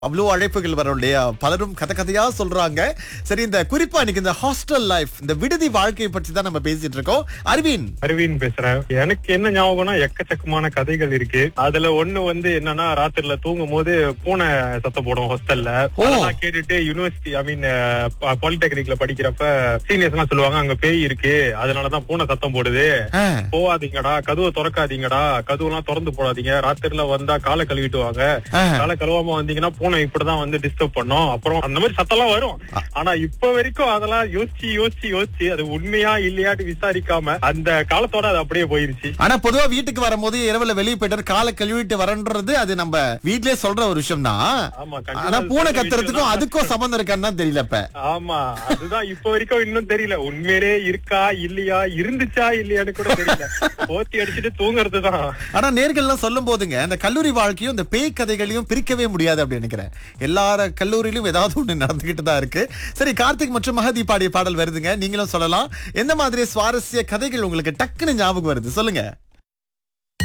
அவ்வளோ அழைப்புகள் வரும் இல்லையா பலரும் கதை கதையா சொல்றாங்க சரி இந்த குறிப்பா இன்னைக்கு இந்த ஹாஸ்டல் லைஃப் இந்த விடுதி வாழ்க்கையை பற்றி தான் நம்ம பேசிட்டு இருக்கோம் அரவிந்த் அரவிந்த் பேசுறேன் எனக்கு என்ன ஞாபகம்னா எக்கச்சக்கமான கதைகள் இருக்கு அதுல ஒண்ணு வந்து என்னன்னா ராத்திரில தூங்கும் போது பூனை சத்தம் போடும் ஹாஸ்டல்ல ஓ. அதெல்லாம் கேட்டுட்டு யூனிவர்சிட்டி ஐ மீன் பாலிடெக்னிக்ல படிக்கிறப்ப சீனியர்ஸ் எல்லாம் சொல்லுவாங்க அங்க பேய் இருக்கு அதனாலதான் பூனை சத்தம் போடுது ஆ, போகாதீங்கடா கதவை திறக்காதீங்கடா கதவுலாம் திறந்து போடாதீங்க ராத்திரில வந்தா காலை கழுவிட்டு வாங்க ஆ. காலை கழுவாம வந்தீங்கன்னா பூனை இப்படிதான் வந்து டிஸ்டர்ப் பண்ணும் அப்புறம் அந்த மாதிரி சத்தம்லாம் வரும் ஆனா இப்ப வரைக்கும் அதெல்லாம் யோசிச்சு யோசிச்சு யோசிச்சு அது உண்மையா இல்லையாட்டு விசாரிக்காம அந்த காலத்தோட அது அப்படியே போயிருச்சு ஆனா பொதுவா வீட்டுக்கு வரும்போது இரவுல வெளியே போயிட்டு காலை கழுவிட்டு வரன்றது அது நம்ம வீட்லயே சொல்ற ஒரு விஷயம் தான் ஆமா கண்டிப்பா ஆனா அது பூனை சொல்ற கத்துறதுக்கும் விஷயம் தான். அதுக்கும் சம்பந்தம் இருக்கான்னு தான் தெரியல இப்ப ஆமா அதுதான் இப்ப வரைக்கும் இன்னும் தெரியல உண்மையிலே இருக்கா இல்லையா இருந்துச்சா இல்லையான்னு கூட தெரியல போத்தி அடிச்சுட்டு தூங்குறதுதான் ஆனா நேர்கள்லாம் சொல்லும் போதுங்க இந்த கல்லூரி வாழ்க்கையும் இந்த பேய் கதைகளையும் பிரிக்கவே முடியாது அப்படின்னு நினைக்கிறேன் எல்லார கல்லூரியிலும் ஏதாவது ஒண்ணு நடந்துகிட்டு தான் இருக்கு சரி கார்த்திக் மற்றும் மகதி பாடிய பாடல் வருதுங்க நீங்களும் சொல்லலாம் எந்த மாதிரி சுவாரஸ்ய கதைகள் உங்களுக்கு டக்குன்னு ஞாபகம் வருது சொல்லுங்க